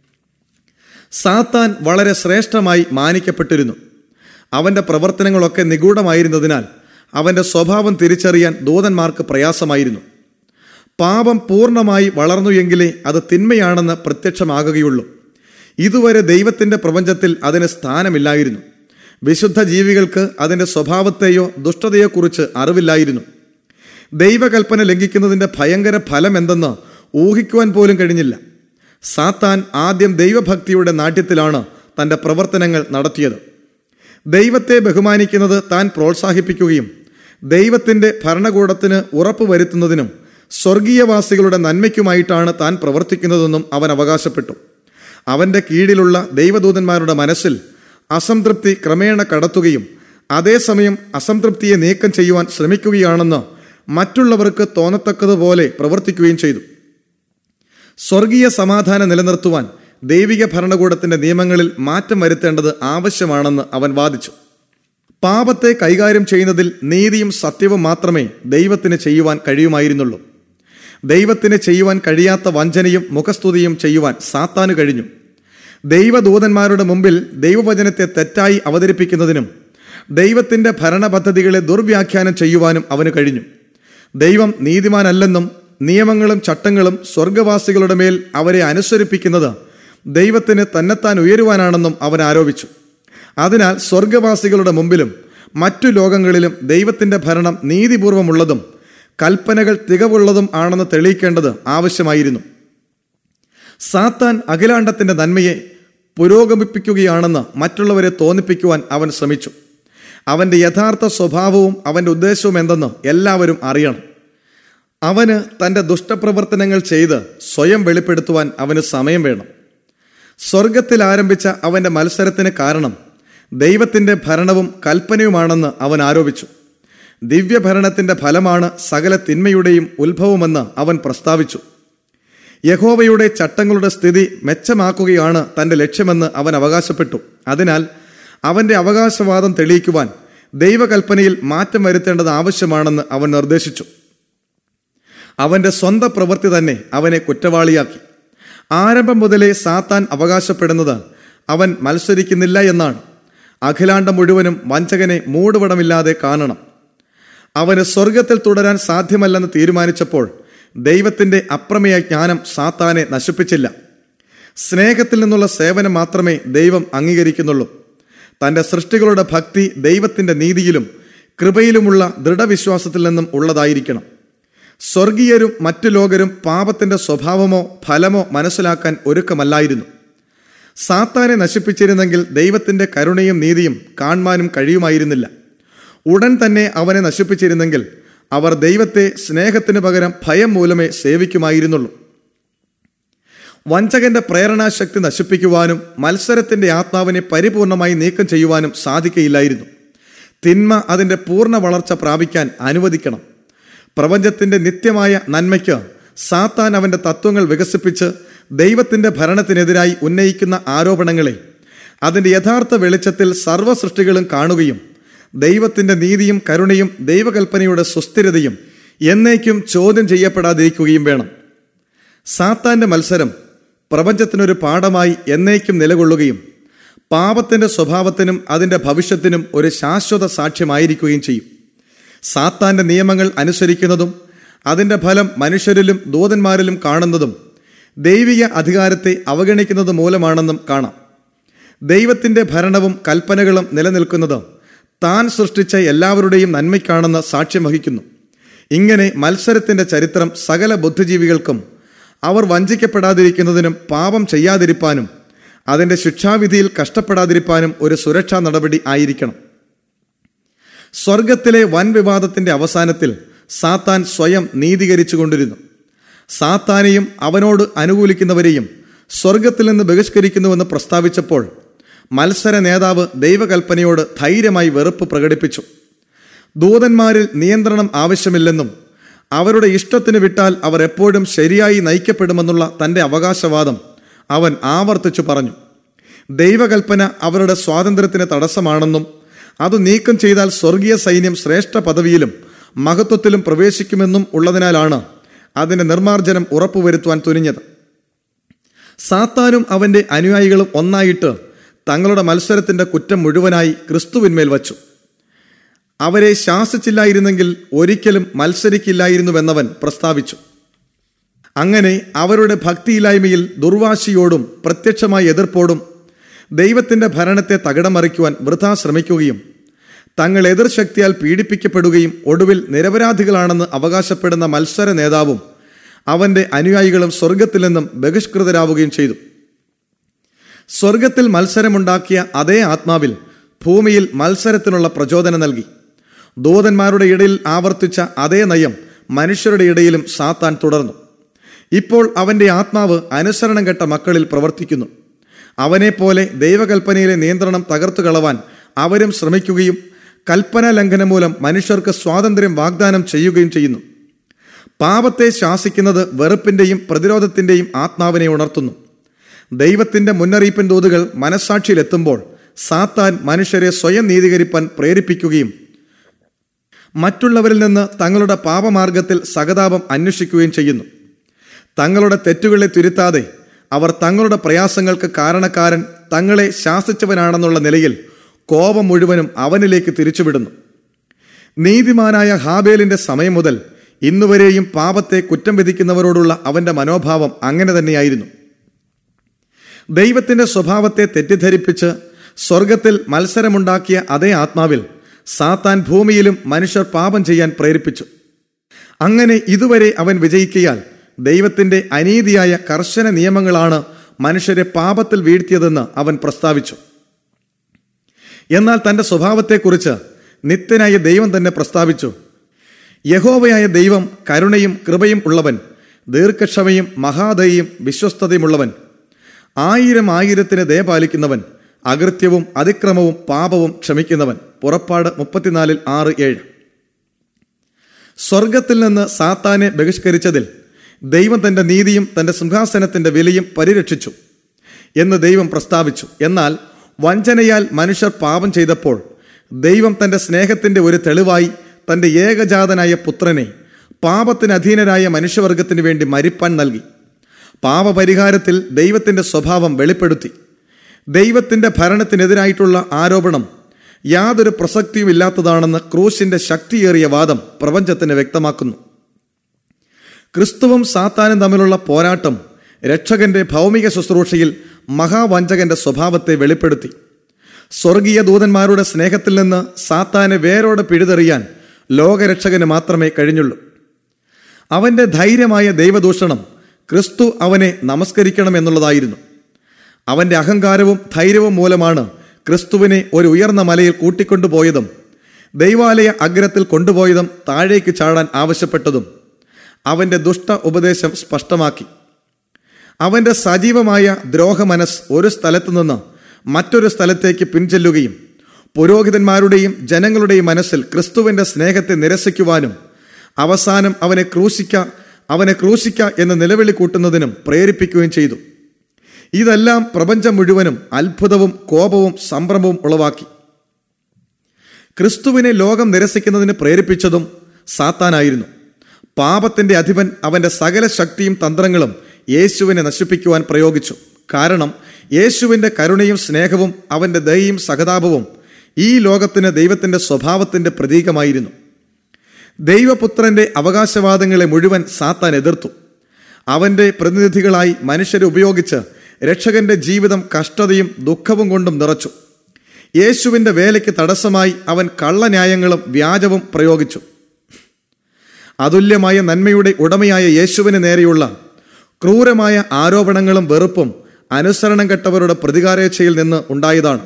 സാത്താൻ വളരെ ശ്രേഷ്ഠമായി മാനിക്കപ്പെട്ടിരുന്നു അവന്റെ പ്രവർത്തനങ്ങളൊക്കെ നിഗൂഢമായിരുന്നതിനാൽ അവന്റെ സ്വഭാവം തിരിച്ചറിയാൻ ദൂതന്മാർക്ക് പ്രയാസമായിരുന്നു പാപം പൂർണ്ണമായി വളർന്നു എങ്കിലേ അത് തിന്മയാണെന്ന് പ്രത്യക്ഷമാകുകയുള്ളൂ ഇതുവരെ ദൈവത്തിന്റെ പ്രപഞ്ചത്തിൽ അതിന് സ്ഥാനമില്ലായിരുന്നു വിശുദ്ധ ജീവികൾക്ക് അതിന്റെ സ്വഭാവത്തെയോ ദുഷ്ടതയെക്കുറിച്ച് അറിവില്ലായിരുന്നു ദൈവകൽപ്പന ലംഘിക്കുന്നതിന്റെ ഭയങ്കര ഫലം എന്തെന്ന് ഊഹിക്കുവാൻ പോലും കഴിഞ്ഞില്ല സാത്താൻ ആദ്യം ദൈവഭക്തിയുടെ നാട്യത്തിലാണ് തന്റെ പ്രവർത്തനങ്ങൾ നടത്തിയത് ദൈവത്തെ ബഹുമാനിക്കുന്നത് താൻ പ്രോത്സാഹിപ്പിക്കുകയും ദൈവത്തിന്റെ ഭരണകൂടത്തിന് ഉറപ്പ് വരുത്തുന്നതിനും സ്വർഗീയവാസികളുടെ നന്മയ്ക്കുമായിട്ടാണ് താൻ പ്രവർത്തിക്കുന്നതെന്നും അവൻ അവകാശപ്പെട്ടു അവന്റെ കീഴിലുള്ള ദൈവദൂതന്മാരുടെ മനസ്സിൽ അസംതൃപ്തി ക്രമേണ കടത്തുകയും അതേസമയം അസംതൃപ്തിയെ നീക്കം ചെയ്യുവാൻ ശ്രമിക്കുകയാണെന്ന് മറ്റുള്ളവർക്ക് തോന്നത്തക്കതുപോലെ പ്രവർത്തിക്കുകയും ചെയ്തു സ്വർഗീയ സമാധാനം നിലനിർത്തുവാൻ ദൈവിക ഭരണകൂടത്തിന്റെ നിയമങ്ങളിൽ മാറ്റം വരുത്തേണ്ടത് ആവശ്യമാണെന്ന് അവൻ വാദിച്ചു പാപത്തെ കൈകാര്യം ചെയ്യുന്നതിൽ നീതിയും സത്യവും മാത്രമേ ദൈവത്തിന് ചെയ്യുവാൻ കഴിയുമായിരുന്നുള്ളൂ ദൈവത്തിന് ചെയ്യുവാൻ കഴിയാത്ത വഞ്ചനയും മുഖസ്തുതിയും ചെയ്യുവാൻ സാത്താന് കഴിഞ്ഞു ദൈവദൂതന്മാരുടെ മുമ്പിൽ ദൈവവചനത്തെ തെറ്റായി അവതരിപ്പിക്കുന്നതിനും ദൈവത്തിന്റെ ഭരണപദ്ധതികളെ ദുർവ്യാഖ്യാനം ചെയ്യുവാനും അവന് കഴിഞ്ഞു ദൈവം നീതിമാനല്ലെന്നും നിയമങ്ങളും ചട്ടങ്ങളും സ്വർഗവാസികളുടെ മേൽ അവരെ അനുസരിപ്പിക്കുന്നത് ദൈവത്തിന് തന്നെത്താൻ ഉയരുവാനാണെന്നും അവൻ ആരോപിച്ചു അതിനാൽ സ്വർഗവാസികളുടെ മുമ്പിലും മറ്റു ലോകങ്ങളിലും ദൈവത്തിന്റെ ഭരണം നീതിപൂർവമുള്ളതും കൽപ്പനകൾ തികവുള്ളതും ആണെന്ന് തെളിയിക്കേണ്ടത് ആവശ്യമായിരുന്നു സാത്താൻ അഖിലാണ്ടത്തിന്റെ നന്മയെ പുരോഗമിപ്പിക്കുകയാണെന്ന് മറ്റുള്ളവരെ തോന്നിപ്പിക്കുവാൻ അവൻ ശ്രമിച്ചു അവന്റെ യഥാർത്ഥ സ്വഭാവവും അവന്റെ ഉദ്ദേശവും എന്തെന്ന് എല്ലാവരും അറിയണം അവന് തന്റെ ദുഷ്ടപ്രവർത്തനങ്ങൾ ചെയ്ത് സ്വയം വെളിപ്പെടുത്തുവാൻ അവന് സമയം വേണം സ്വർഗത്തിൽ ആരംഭിച്ച അവന്റെ മത്സരത്തിന് കാരണം ദൈവത്തിന്റെ ഭരണവും കൽപ്പനയുമാണെന്ന് അവൻ ആരോപിച്ചു ദിവ്യഭരണത്തിന്റെ ഫലമാണ് സകല തിന്മയുടെയും ഉത്ഭവമെന്ന് അവൻ പ്രസ്താവിച്ചു യഹോവയുടെ ചട്ടങ്ങളുടെ സ്ഥിതി മെച്ചമാക്കുകയാണ് തന്റെ ലക്ഷ്യമെന്ന് അവൻ അവകാശപ്പെട്ടു അതിനാൽ അവന്റെ അവകാശവാദം തെളിയിക്കുവാൻ ദൈവകൽപ്പനയിൽ മാറ്റം വരുത്തേണ്ടത് ആവശ്യമാണെന്ന് അവൻ നിർദ്ദേശിച്ചു അവന്റെ സ്വന്തം പ്രവൃത്തി തന്നെ അവനെ കുറ്റവാളിയാക്കി ആരംഭം മുതലേ സാത്താൻ അവകാശപ്പെടുന്നത് അവൻ മത്സരിക്കുന്നില്ല എന്നാണ് അഖിലാണ്ടം മുഴുവനും വഞ്ചകനെ മൂടുപടമില്ലാതെ കാണണം അവന് സ്വർഗത്തിൽ തുടരാൻ സാധ്യമല്ലെന്ന് തീരുമാനിച്ചപ്പോൾ ദൈവത്തിന്റെ അപ്രമേയ ജ്ഞാനം സാത്താനെ നശിപ്പിച്ചില്ല സ്നേഹത്തിൽ നിന്നുള്ള സേവനം മാത്രമേ ദൈവം അംഗീകരിക്കുന്നുള്ളൂ തന്റെ സൃഷ്ടികളുടെ ഭക്തി ദൈവത്തിന്റെ നീതിയിലും കൃപയിലുമുള്ള ദൃഢവിശ്വാസത്തിൽ നിന്നും ഉള്ളതായിരിക്കണം സ്വർഗീയരും മറ്റു ലോകരും പാപത്തിന്റെ സ്വഭാവമോ ഫലമോ മനസ്സിലാക്കാൻ ഒരുക്കമല്ലായിരുന്നു സാത്താനെ നശിപ്പിച്ചിരുന്നെങ്കിൽ ദൈവത്തിന്റെ കരുണയും നീതിയും കാണുവാനും കഴിയുമായിരുന്നില്ല ഉടൻ തന്നെ അവനെ നശിപ്പിച്ചിരുന്നെങ്കിൽ അവർ ദൈവത്തെ സ്നേഹത്തിന് പകരം ഭയം മൂലമേ സേവിക്കുമായിരുന്നുള്ളൂ വഞ്ചകന്റെ പ്രേരണാശക്തി നശിപ്പിക്കുവാനും മത്സരത്തിന്റെ ആത്മാവിനെ പരിപൂർണമായി നീക്കം ചെയ്യുവാനും സാധിക്കയില്ലായിരുന്നു തിന്മ അതിന്റെ പൂർണ്ണ വളർച്ച പ്രാപിക്കാൻ അനുവദിക്കണം പ്രപഞ്ചത്തിന്റെ നിത്യമായ നന്മയ്ക്ക് സാത്താൻ അവന്റെ തത്വങ്ങൾ വികസിപ്പിച്ച് ദൈവത്തിന്റെ ഭരണത്തിനെതിരായി ഉന്നയിക്കുന്ന ആരോപണങ്ങളെ അതിന്റെ യഥാർത്ഥ വെളിച്ചത്തിൽ സർവ്വ സൃഷ്ടികളും കാണുകയും ദൈവത്തിന്റെ നീതിയും കരുണയും ദൈവകൽപ്പനയുടെ സുസ്ഥിരതയും എന്നേക്കും ചോദ്യം ചെയ്യപ്പെടാതിരിക്കുകയും വേണം സാത്താന്റെ മത്സരം പ്രപഞ്ചത്തിനൊരു പാഠമായി എന്നേക്കും നിലകൊള്ളുകയും പാപത്തിന്റെ സ്വഭാവത്തിനും അതിന്റെ ഭവിഷ്യത്തിനും ഒരു ശാശ്വത സാക്ഷ്യമായിരിക്കുകയും ചെയ്യും സാത്താന്റെ നിയമങ്ങൾ അനുസരിക്കുന്നതും അതിന്റെ ഫലം മനുഷ്യരിലും ദൂതന്മാരിലും കാണുന്നതും ദൈവിക അധികാരത്തെ അവഗണിക്കുന്നത് മൂലമാണെന്നും കാണാം ദൈവത്തിന്റെ ഭരണവും കൽപ്പനകളും നിലനിൽക്കുന്നത് താൻ സൃഷ്ടിച്ച എല്ലാവരുടെയും നന്മയ്ക്കാണെന്ന് സാക്ഷ്യം വഹിക്കുന്നു ഇങ്ങനെ മത്സരത്തിന്റെ ചരിത്രം സകല ബുദ്ധിജീവികൾക്കും അവർ വഞ്ചിക്കപ്പെടാതിരിക്കുന്നതിനും പാപം ചെയ്യാതിരിപ്പാനും അതിന്റെ ശിക്ഷാവിധിയിൽ കഷ്ടപ്പെടാതിരിപ്പാനും ഒരു സുരക്ഷാ നടപടി ആയിരിക്കണം സ്വർഗത്തിലെ വൻ വിവാദത്തിന്റെ അവസാനത്തിൽ സാത്താൻ സ്വയം നീതീകരിച്ചു കൊണ്ടിരുന്നു സാത്താനെയും അവനോട് അനുകൂലിക്കുന്നവരെയും സ്വർഗത്തിൽ നിന്ന് ബഹിഷ്കരിക്കുന്നുവെന്ന് പ്രസ്താവിച്ചപ്പോൾ മത്സര നേതാവ് ദൈവകൽപ്പനയോട് ധൈര്യമായി വെറുപ്പ് പ്രകടിപ്പിച്ചു ദൂതന്മാരിൽ നിയന്ത്രണം ആവശ്യമില്ലെന്നും അവരുടെ ഇഷ്ടത്തിന് വിട്ടാൽ അവർ എപ്പോഴും ശരിയായി നയിക്കപ്പെടുമെന്നുള്ള തന്റെ അവകാശവാദം അവൻ ആവർത്തിച്ചു പറഞ്ഞു ദൈവകൽപ്പന അവരുടെ സ്വാതന്ത്ര്യത്തിന് തടസ്സമാണെന്നും അത് നീക്കം ചെയ്താൽ സ്വർഗീയ സൈന്യം ശ്രേഷ്ഠ പദവിയിലും മഹത്വത്തിലും പ്രവേശിക്കുമെന്നും ഉള്ളതിനാലാണ് അതിന്റെ നിർമ്മാർജ്ജനം ഉറപ്പുവരുത്തുവാൻ തുനിഞ്ഞത് സാത്താനും അവന്റെ അനുയായികളും ഒന്നായിട്ട് തങ്ങളുടെ മത്സരത്തിന്റെ കുറ്റം മുഴുവനായി ക്രിസ്തുവിന്മേൽ വച്ചു അവരെ ശാസിച്ചില്ലായിരുന്നെങ്കിൽ ഒരിക്കലും മത്സരിക്കില്ലായിരുന്നുവെന്നവൻ പ്രസ്താവിച്ചു അങ്ങനെ അവരുടെ ഭക്തിയില്ലായ്മയിൽ ദുർവാശിയോടും പ്രത്യക്ഷമായ എതിർപ്പോടും ദൈവത്തിന്റെ ഭരണത്തെ തകിടം മറിക്കുവാൻ വൃഥാ ശ്രമിക്കുകയും തങ്ങൾ എതിർശക്തിയാൽ പീഡിപ്പിക്കപ്പെടുകയും ഒടുവിൽ നിരപരാധികളാണെന്ന് അവകാശപ്പെടുന്ന മത്സര നേതാവും അവന്റെ അനുയായികളും സ്വർഗത്തിൽ നിന്നും ബഹിഷ്കൃതരാവുകയും ചെയ്തു സ്വർഗത്തിൽ മത്സരമുണ്ടാക്കിയ അതേ ആത്മാവിൽ ഭൂമിയിൽ മത്സരത്തിനുള്ള പ്രചോദനം നൽകി ദൂതന്മാരുടെ ഇടയിൽ ആവർത്തിച്ച അതേ നയം മനുഷ്യരുടെ ഇടയിലും സാത്താൻ തുടർന്നു ഇപ്പോൾ അവന്റെ ആത്മാവ് അനുസരണം കെട്ട മക്കളിൽ പ്രവർത്തിക്കുന്നു അവനെപ്പോലെ ദൈവകൽപ്പനയിലെ നിയന്ത്രണം തകർത്തു കളവാൻ അവരും ശ്രമിക്കുകയും കൽപ്പന ലംഘനം മൂലം മനുഷ്യർക്ക് സ്വാതന്ത്ര്യം വാഗ്ദാനം ചെയ്യുകയും ചെയ്യുന്നു പാപത്തെ ശാസിക്കുന്നത് വെറുപ്പിന്റെയും പ്രതിരോധത്തിന്റെയും ആത്മാവിനെ ഉണർത്തുന്നു ദൈവത്തിന്റെ മുന്നറിയിപ്പിൻ തോതുകൾ മനസ്സാക്ഷിയിലെത്തുമ്പോൾ സാത്താൻ മനുഷ്യരെ സ്വയം നീതീകരിപ്പാൻ പ്രേരിപ്പിക്കുകയും മറ്റുള്ളവരിൽ നിന്ന് തങ്ങളുടെ പാപമാർഗത്തിൽ സഹതാപം അന്വേഷിക്കുകയും ചെയ്യുന്നു തങ്ങളുടെ തെറ്റുകളെ തിരുത്താതെ അവർ തങ്ങളുടെ പ്രയാസങ്ങൾക്ക് കാരണക്കാരൻ തങ്ങളെ ശാസിച്ചവനാണെന്നുള്ള നിലയിൽ കോപം മുഴുവനും അവനിലേക്ക് തിരിച്ചുവിടുന്നു നീതിമാനായ ഹാബേലിന്റെ സമയം മുതൽ ഇന്നുവരെയും പാപത്തെ കുറ്റം വിധിക്കുന്നവരോടുള്ള അവന്റെ മനോഭാവം അങ്ങനെ തന്നെയായിരുന്നു ദൈവത്തിന്റെ സ്വഭാവത്തെ തെറ്റിദ്ധരിപ്പിച്ച് സ്വർഗത്തിൽ മത്സരമുണ്ടാക്കിയ അതേ ആത്മാവിൽ സാത്താൻ ഭൂമിയിലും മനുഷ്യർ പാപം ചെയ്യാൻ പ്രേരിപ്പിച്ചു അങ്ങനെ ഇതുവരെ അവൻ വിജയിക്കയാൽ ദൈവത്തിന്റെ അനീതിയായ കർശന നിയമങ്ങളാണ് മനുഷ്യരെ പാപത്തിൽ വീഴ്ത്തിയതെന്ന് അവൻ പ്രസ്താവിച്ചു എന്നാൽ തന്റെ സ്വഭാവത്തെക്കുറിച്ച് നിത്യനായ ദൈവം തന്നെ പ്രസ്താവിച്ചു യഹോവയായ ദൈവം കരുണയും കൃപയും ഉള്ളവൻ ദീർഘക്ഷമയും മഹാദയും വിശ്വസ്തതയുമുള്ളവൻ ആയിരം ആയിരത്തിന് ദയ പാലിക്കുന്നവൻ അകൃത്യവും അതിക്രമവും പാപവും ക്ഷമിക്കുന്നവൻ പുറപ്പാട് മുപ്പത്തിനാലിൽ ആറ് ഏഴ് സ്വർഗത്തിൽ നിന്ന് സാത്താനെ ബഹിഷ്കരിച്ചതിൽ ദൈവം തന്റെ നീതിയും തന്റെ സിംഹാസനത്തിന്റെ വിലയും പരിരക്ഷിച്ചു എന്ന് ദൈവം പ്രസ്താവിച്ചു എന്നാൽ വഞ്ചനയാൽ മനുഷ്യർ പാപം ചെയ്തപ്പോൾ ദൈവം തന്റെ സ്നേഹത്തിന്റെ ഒരു തെളിവായി തന്റെ ഏകജാതനായ പുത്രനെ പാപത്തിന് അധീനരായ മനുഷ്യവർഗത്തിന് വേണ്ടി മരിപ്പാൻ നൽകി പാപപരിഹാരത്തിൽ ദൈവത്തിന്റെ സ്വഭാവം വെളിപ്പെടുത്തി ദൈവത്തിന്റെ ഭരണത്തിനെതിരായിട്ടുള്ള ആരോപണം യാതൊരു പ്രസക്തിയും ഇല്ലാത്തതാണെന്ന് ക്രൂശിന്റെ ശക്തിയേറിയ വാദം പ്രപഞ്ചത്തിന് വ്യക്തമാക്കുന്നു ക്രിസ്തുവും സാത്താനും തമ്മിലുള്ള പോരാട്ടം രക്ഷകന്റെ ഭൗമിക ശുശ്രൂഷയിൽ മഹാവഞ്ചകന്റെ സ്വഭാവത്തെ വെളിപ്പെടുത്തി സ്വർഗീയ ദൂതന്മാരുടെ സ്നേഹത്തിൽ നിന്ന് സാത്താനെ വേരോടെ പിഴുതെറിയാൻ ലോകരക്ഷകന് മാത്രമേ കഴിഞ്ഞുള്ളൂ അവന്റെ ധൈര്യമായ ദൈവദൂഷണം ക്രിസ്തു അവനെ നമസ്കരിക്കണം എന്നുള്ളതായിരുന്നു അവന്റെ അഹങ്കാരവും ധൈര്യവും മൂലമാണ് ക്രിസ്തുവിനെ ഒരു ഉയർന്ന മലയിൽ കൂട്ടിക്കൊണ്ടുപോയതും ദൈവാലയ അഗ്രത്തിൽ കൊണ്ടുപോയതും താഴേക്ക് ചാടാൻ ആവശ്യപ്പെട്ടതും അവന്റെ ദുഷ്ട ഉപദേശം സ്പഷ്ടമാക്കി അവന്റെ സജീവമായ ദ്രോഹമനസ് ഒരു സ്ഥലത്തു നിന്ന് മറ്റൊരു സ്ഥലത്തേക്ക് പിൻചെല്ലുകയും പുരോഹിതന്മാരുടെയും ജനങ്ങളുടെയും മനസ്സിൽ ക്രിസ്തുവിന്റെ സ്നേഹത്തെ നിരസിക്കുവാനും അവസാനം അവനെ ക്രൂശിക്ക അവനെ ക്രൂശിക്ക എന്ന് നിലവിളി കൂട്ടുന്നതിനും പ്രേരിപ്പിക്കുകയും ചെയ്തു ഇതെല്ലാം പ്രപഞ്ചം മുഴുവനും അത്ഭുതവും കോപവും സംഭ്രമവും ഉളവാക്കി ക്രിസ്തുവിനെ ലോകം നിരസിക്കുന്നതിന് പ്രേരിപ്പിച്ചതും സാത്താനായിരുന്നു പാപത്തിന്റെ അധിപൻ അവന്റെ സകല ശക്തിയും തന്ത്രങ്ങളും യേശുവിനെ നശിപ്പിക്കുവാൻ പ്രയോഗിച്ചു കാരണം യേശുവിന്റെ കരുണയും സ്നേഹവും അവന്റെ ദയയും സഹതാപവും ഈ ലോകത്തിന് ദൈവത്തിന്റെ സ്വഭാവത്തിന്റെ പ്രതീകമായിരുന്നു ദൈവപുത്രന്റെ അവകാശവാദങ്ങളെ മുഴുവൻ സാത്താൻ എതിർത്തു അവന്റെ പ്രതിനിധികളായി മനുഷ്യരെ ഉപയോഗിച്ച് രക്ഷകന്റെ ജീവിതം കഷ്ടതയും ദുഃഖവും കൊണ്ടും നിറച്ചു യേശുവിന്റെ വേലയ്ക്ക് തടസ്സമായി അവൻ കള്ളന്യായങ്ങളും വ്യാജവും പ്രയോഗിച്ചു അതുല്യമായ നന്മയുടെ ഉടമയായ യേശുവിന് നേരെയുള്ള ക്രൂരമായ ആരോപണങ്ങളും വെറുപ്പും അനുസരണം കെട്ടവരുടെ പ്രതികാരേച്ഛയിൽ നിന്ന് ഉണ്ടായതാണ്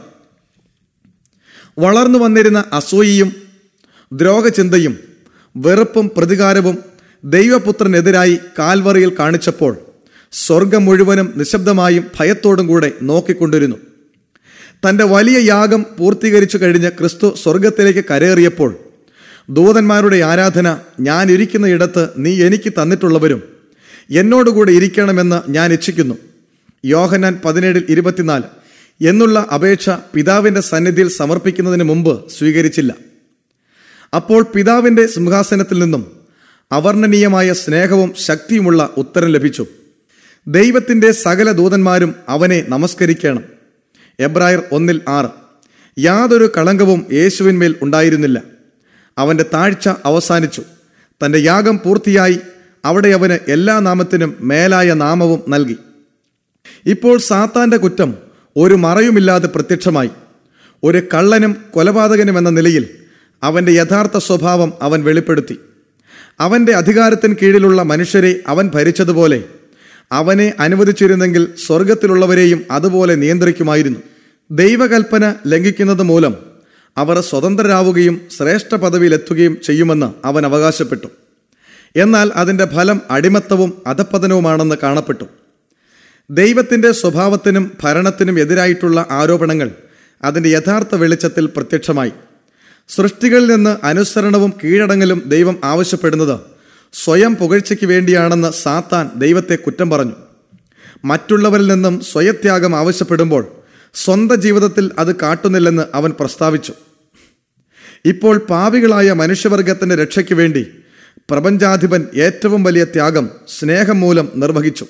വളർന്നു വന്നിരുന്ന അസൂയയും ദ്രോഹചിന്തയും വെറുപ്പും പ്രതികാരവും ദൈവപുത്രനെതിരായി കാൽവറിയിൽ കാണിച്ചപ്പോൾ സ്വർഗം മുഴുവനും നിശബ്ദമായും ഭയത്തോടും കൂടെ നോക്കിക്കൊണ്ടിരുന്നു തന്റെ വലിയ യാഗം പൂർത്തീകരിച്ചു കഴിഞ്ഞ് ക്രിസ്തു സ്വർഗത്തിലേക്ക് കരേറിയപ്പോൾ ദൂതന്മാരുടെ ആരാധന ഞാൻ ഇരിക്കുന്ന ഇടത്ത് നീ എനിക്ക് തന്നിട്ടുള്ളവരും എന്നോടുകൂടെ ഇരിക്കണമെന്ന് ഞാൻ ഇച്ഛിക്കുന്നു യോഹനാൻ പതിനേഴിൽ ഇരുപത്തിനാല് എന്നുള്ള അപേക്ഷ പിതാവിന്റെ സന്നിധിയിൽ സമർപ്പിക്കുന്നതിന് മുമ്പ് സ്വീകരിച്ചില്ല അപ്പോൾ പിതാവിന്റെ സിംഹാസനത്തിൽ നിന്നും അവർണ്ണനീയമായ സ്നേഹവും ശക്തിയുമുള്ള ഉത്തരം ലഭിച്ചു ദൈവത്തിന്റെ സകല ദൂതന്മാരും അവനെ നമസ്കരിക്കണം എബ്രായർ ഒന്നിൽ ആറ് യാതൊരു കളങ്കവും യേശുവിന്മേൽ ഉണ്ടായിരുന്നില്ല അവന്റെ താഴ്ച അവസാനിച്ചു തന്റെ യാഗം പൂർത്തിയായി അവിടെ അവന് എല്ലാ നാമത്തിനും മേലായ നാമവും നൽകി ഇപ്പോൾ സാത്താന്റെ കുറ്റം ഒരു മറയുമില്ലാതെ പ്രത്യക്ഷമായി ഒരു കള്ളനും കൊലപാതകനും എന്ന നിലയിൽ അവന്റെ യഥാർത്ഥ സ്വഭാവം അവൻ വെളിപ്പെടുത്തി അവന്റെ അധികാരത്തിന് കീഴിലുള്ള മനുഷ്യരെ അവൻ ഭരിച്ചതുപോലെ അവനെ അനുവദിച്ചിരുന്നെങ്കിൽ സ്വർഗത്തിലുള്ളവരെയും അതുപോലെ നിയന്ത്രിക്കുമായിരുന്നു ദൈവകൽപ്പന ലംഘിക്കുന്നത് മൂലം അവർ സ്വതന്ത്രരാവുകയും ശ്രേഷ്ഠ പദവിയിലെത്തുകയും ചെയ്യുമെന്ന് അവൻ അവകാശപ്പെട്ടു എന്നാൽ അതിന്റെ ഫലം അടിമത്തവും അധപ്പതനവുമാണെന്ന് കാണപ്പെട്ടു ദൈവത്തിന്റെ സ്വഭാവത്തിനും ഭരണത്തിനും എതിരായിട്ടുള്ള ആരോപണങ്ങൾ അതിന്റെ യഥാർത്ഥ വെളിച്ചത്തിൽ പ്രത്യക്ഷമായി സൃഷ്ടികളിൽ നിന്ന് അനുസരണവും കീഴടങ്ങലും ദൈവം ആവശ്യപ്പെടുന്നത് സ്വയം പുകഴ്ചയ്ക്ക് വേണ്ടിയാണെന്ന് സാത്താൻ ദൈവത്തെ കുറ്റം പറഞ്ഞു മറ്റുള്ളവരിൽ നിന്നും സ്വയത്യാഗം ആവശ്യപ്പെടുമ്പോൾ സ്വന്തം ജീവിതത്തിൽ അത് കാട്ടുന്നില്ലെന്ന് അവൻ പ്രസ്താവിച്ചു ഇപ്പോൾ പാപികളായ മനുഷ്യവർഗത്തിന്റെ രക്ഷയ്ക്ക് വേണ്ടി പ്രപഞ്ചാധിപൻ ഏറ്റവും വലിയ ത്യാഗം സ്നേഹം മൂലം നിർവഹിച്ചു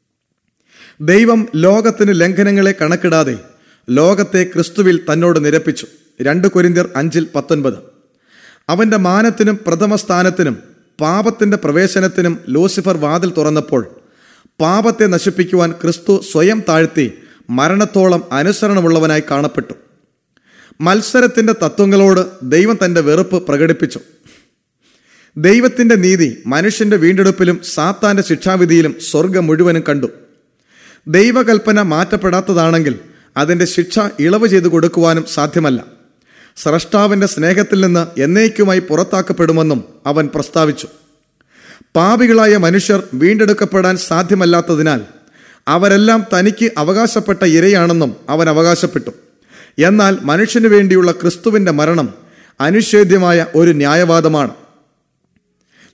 ദൈവം ലോകത്തിന് ലംഘനങ്ങളെ കണക്കിടാതെ ലോകത്തെ ക്രിസ്തുവിൽ തന്നോട് നിരപ്പിച്ചു രണ്ട് കൊരിന്തിയർ അഞ്ചിൽ പത്തൊൻപത് അവന്റെ മാനത്തിനും പ്രഥമ സ്ഥാനത്തിനും പാപത്തിന്റെ പ്രവേശനത്തിനും ലൂസിഫർ വാതിൽ തുറന്നപ്പോൾ പാപത്തെ നശിപ്പിക്കുവാൻ ക്രിസ്തു സ്വയം താഴ്ത്തി മരണത്തോളം അനുസരണമുള്ളവനായി കാണപ്പെട്ടു മത്സരത്തിന്റെ തത്വങ്ങളോട് ദൈവം തന്റെ വെറുപ്പ് പ്രകടിപ്പിച്ചു ദൈവത്തിന്റെ നീതി മനുഷ്യന്റെ വീണ്ടെടുപ്പിലും സാത്താന്റെ ശിക്ഷാവിധിയിലും സ്വർഗം മുഴുവനും കണ്ടു ദൈവകൽപ്പന മാറ്റപ്പെടാത്തതാണെങ്കിൽ അതിന്റെ ശിക്ഷ ഇളവ് ചെയ്തു കൊടുക്കുവാനും സാധ്യമല്ല സ്രഷ്ടാവിന്റെ സ്നേഹത്തിൽ നിന്ന് എന്നേക്കുമായി പുറത്താക്കപ്പെടുമെന്നും അവൻ പ്രസ്താവിച്ചു പാപികളായ മനുഷ്യർ വീണ്ടെടുക്കപ്പെടാൻ സാധ്യമല്ലാത്തതിനാൽ അവരെല്ലാം തനിക്ക് അവകാശപ്പെട്ട ഇരയാണെന്നും അവൻ അവകാശപ്പെട്ടു എന്നാൽ മനുഷ്യന് വേണ്ടിയുള്ള ക്രിസ്തുവിന്റെ മരണം അനിഷേധ്യമായ ഒരു ന്യായവാദമാണ്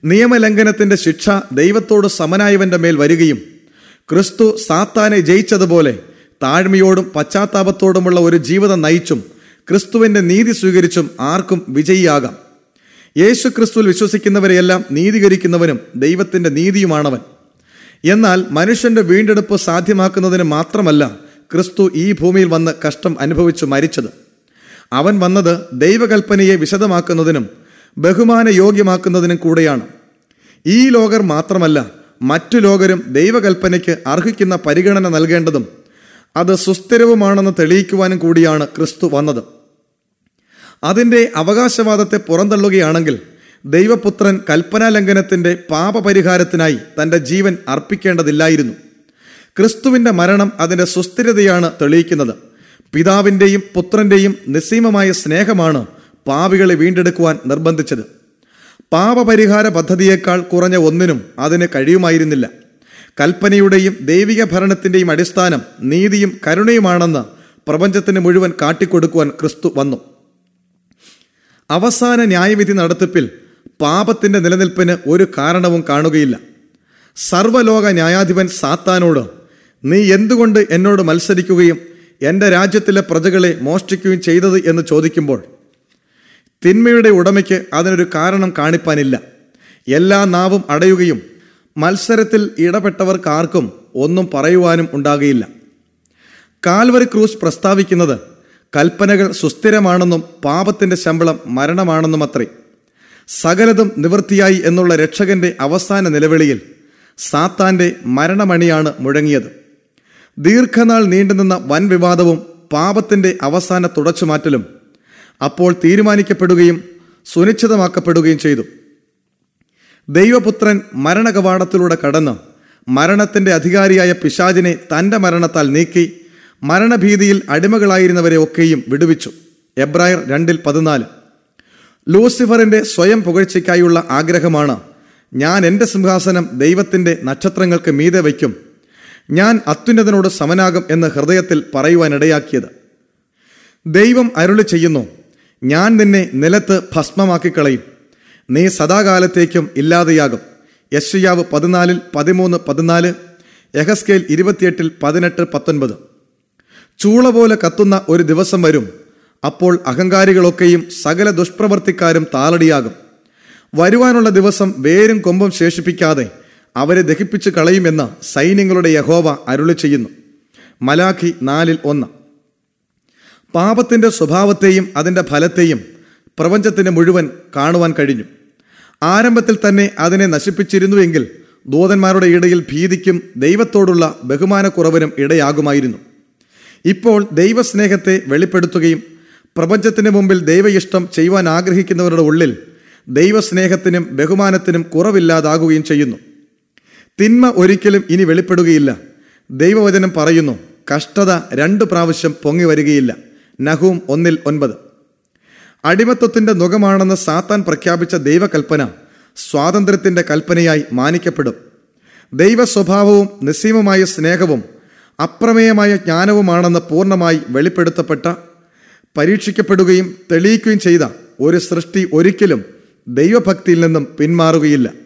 നിയമലംഘനത്തിന്റെ ശിക്ഷ ദൈവത്തോട് സമനായവന്റെ മേൽ വരികയും ക്രിസ്തു സാത്താനെ ജയിച്ചതുപോലെ താഴ്മയോടും പശ്ചാത്താപത്തോടുമുള്ള ഒരു ജീവിതം നയിച്ചും ക്രിസ്തുവിന്റെ നീതി സ്വീകരിച്ചും ആർക്കും വിജയിയാകാം യേശു ക്രിസ്തുവിൽ വിശ്വസിക്കുന്നവരെയെല്ലാം നീതീകരിക്കുന്നവനും ദൈവത്തിന്റെ നീതിയുമാണവൻ എന്നാൽ മനുഷ്യന്റെ വീണ്ടെടുപ്പ് സാധ്യമാക്കുന്നതിന് മാത്രമല്ല ക്രിസ്തു ഈ ഭൂമിയിൽ വന്ന് കഷ്ടം അനുഭവിച്ചു മരിച്ചത് അവൻ വന്നത് ദൈവകൽപ്പനയെ വിശദമാക്കുന്നതിനും ബഹുമാന യോഗ്യമാക്കുന്നതിനും കൂടെയാണ് ഈ ലോകർ മാത്രമല്ല മറ്റു ലോകരും ദൈവകൽപ്പനയ്ക്ക് അർഹിക്കുന്ന പരിഗണന നൽകേണ്ടതും അത് സുസ്ഥിരവുമാണെന്ന് തെളിയിക്കുവാനും കൂടിയാണ് ക്രിസ്തു വന്നത് അതിന്റെ അവകാശവാദത്തെ പുറന്തള്ളുകയാണെങ്കിൽ ദൈവപുത്രൻ കൽപ്പനാലംഘനത്തിന്റെ പാപപരിഹാരത്തിനായി തന്റെ ജീവൻ അർപ്പിക്കേണ്ടതില്ലായിരുന്നു ക്രിസ്തുവിന്റെ മരണം അതിന്റെ സുസ്ഥിരതയാണ് തെളിയിക്കുന്നത് പിതാവിന്റെയും പുത്രന്റെയും നിസ്സീമമായ സ്നേഹമാണ് പാപികളെ വീണ്ടെടുക്കുവാൻ നിർബന്ധിച്ചത് പാപപരിഹാര പദ്ധതിയേക്കാൾ കുറഞ്ഞ ഒന്നിനും അതിന് കഴിയുമായിരുന്നില്ല കൽപ്പനയുടെയും ദൈവിക ഭരണത്തിന്റെയും അടിസ്ഥാനം നീതിയും കരുണയുമാണെന്ന് പ്രപഞ്ചത്തിന് മുഴുവൻ കാട്ടിക്കൊടുക്കുവാൻ ക്രിസ്തു വന്നു അവസാന ന്യായവിധി നടത്തിപ്പിൽ പാപത്തിന്റെ നിലനിൽപ്പിന് ഒരു കാരണവും കാണുകയില്ല സർവലോക ന്യായാധിപൻ സാത്താനോട് നീ എന്തുകൊണ്ട് എന്നോട് മത്സരിക്കുകയും എൻ്റെ രാജ്യത്തിലെ പ്രജകളെ മോഷ്ടിക്കുകയും ചെയ്തത് എന്ന് ചോദിക്കുമ്പോൾ തിന്മയുടെ ഉടമയ്ക്ക് അതിനൊരു കാരണം കാണിപ്പാനില്ല എല്ലാ നാവും അടയുകയും മത്സരത്തിൽ ഇടപെട്ടവർക്കാർക്കും ഒന്നും പറയുവാനും ഉണ്ടാകുകയില്ല കാൽവറി ക്രൂസ് പ്രസ്താവിക്കുന്നത് കൽപ്പനകൾ സുസ്ഥിരമാണെന്നും പാപത്തിന്റെ ശമ്പളം മരണമാണെന്നും അത്രേ സകലതും നിവൃത്തിയായി എന്നുള്ള രക്ഷകന്റെ അവസാന നിലവിളിയിൽ സാത്താന്റെ മരണമണിയാണ് മുഴങ്ങിയത് ദീർഘനാൾ നീണ്ടുനിന്ന വൻ വിവാദവും പാപത്തിന്റെ അവസാന തുടച്ചുമാറ്റലും അപ്പോൾ തീരുമാനിക്കപ്പെടുകയും സുനിശ്ചിതമാക്കപ്പെടുകയും ചെയ്തു ദൈവപുത്രൻ മരണകവാടത്തിലൂടെ കടന്ന് മരണത്തിന്റെ അധികാരിയായ പിശാചിനെ തന്റെ മരണത്താൽ നീക്കി മരണഭീതിയിൽ അടിമകളായിരുന്നവരെ ഒക്കെയും വിടുവിച്ചു എബ്രായർ രണ്ടിൽ പതിനാല് ലൂസിഫറിന്റെ സ്വയം പുകഴ്ചയ്ക്കായുള്ള ആഗ്രഹമാണ് ഞാൻ എൻ്റെ സിംഹാസനം ദൈവത്തിന്റെ നക്ഷത്രങ്ങൾക്ക് മീതെ വയ്ക്കും ഞാൻ അത്യുന്നതനോട് സമനാകും എന്ന് ഹൃദയത്തിൽ പറയുവാനിടയാക്കിയത് ദൈവം അരുളി ചെയ്യുന്നു ഞാൻ നിന്നെ നിലത്ത് ഭസ്മമാക്കി കളയും നീ സദാകാലത്തേക്കും ഇല്ലാതെയാകും യശ്യാവ് പതിനാലിൽ പതിമൂന്ന് പതിനാല് യഹസ്കേൽ ഇരുപത്തിയെട്ടിൽ പതിനെട്ട് പത്തൊൻപത് ചൂള പോലെ കത്തുന്ന ഒരു ദിവസം വരും അപ്പോൾ അഹങ്കാരികളൊക്കെയും സകല ദുഷ്പ്രവർത്തിക്കാരും താളടിയാകും വരുവാനുള്ള ദിവസം വേരും കൊമ്പും ശേഷിപ്പിക്കാതെ അവരെ ദഹിപ്പിച്ചു കളയുമെന്ന് സൈന്യങ്ങളുടെ യഹോവ അരുളി ചെയ്യുന്നു മലാഖി നാലിൽ ഒന്ന് പാപത്തിന്റെ സ്വഭാവത്തെയും അതിന്റെ ഫലത്തെയും പ്രപഞ്ചത്തിന് മുഴുവൻ കാണുവാൻ കഴിഞ്ഞു ആരംഭത്തിൽ തന്നെ അതിനെ നശിപ്പിച്ചിരുന്നുവെങ്കിൽ ദൂതന്മാരുടെ ഇടയിൽ ഭീതിക്കും ദൈവത്തോടുള്ള ബഹുമാനക്കുറവിനും ഇടയാകുമായിരുന്നു ഇപ്പോൾ ദൈവസ്നേഹത്തെ വെളിപ്പെടുത്തുകയും പ്രപഞ്ചത്തിന് മുമ്പിൽ ദൈവ ഇഷ്ടം ചെയ്യുവാൻ ആഗ്രഹിക്കുന്നവരുടെ ഉള്ളിൽ ദൈവസ്നേഹത്തിനും ബഹുമാനത്തിനും കുറവില്ലാതാകുകയും ചെയ്യുന്നു തിന്മ ഒരിക്കലും ഇനി വെളിപ്പെടുകയില്ല ദൈവവചനം പറയുന്നു കഷ്ടത രണ്ട് പ്രാവശ്യം പൊങ്ങി വരികയില്ല നഹൂം ഒന്നിൽ ഒൻപത് അടിമത്വത്തിന്റെ നുഖമാണെന്ന് സാത്താൻ പ്രഖ്യാപിച്ച ദൈവകൽപ്പന സ്വാതന്ത്ര്യത്തിന്റെ കൽപ്പനയായി മാനിക്കപ്പെടും ദൈവ സ്വഭാവവും നിസ്സീമമായ സ്നേഹവും അപ്രമേയമായ ജ്ഞാനവുമാണെന്ന് പൂർണ്ണമായി വെളിപ്പെടുത്തപ്പെട്ട പരീക്ഷിക്കപ്പെടുകയും തെളിയിക്കുകയും ചെയ്ത ഒരു സൃഷ്ടി ഒരിക്കലും ദൈവഭക്തിയിൽ നിന്നും പിന്മാറുകയില്ല